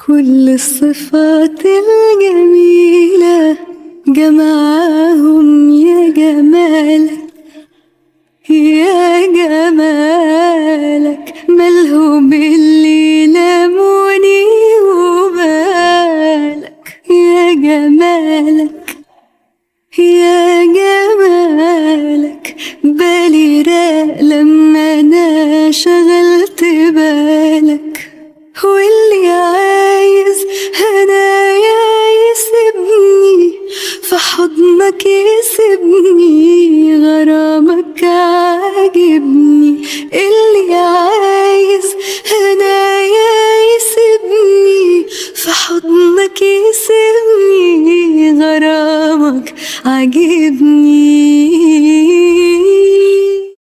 كل الصفات الجميلة جمعهم يا جمالك يا جمالك مالهم اللي لموني وبالك يا جمالك يا جمالك بالي راق لما انا شغلت بالك واللي عايز هنايا يسيبني في حضنك يسيبني غرامك عاجبني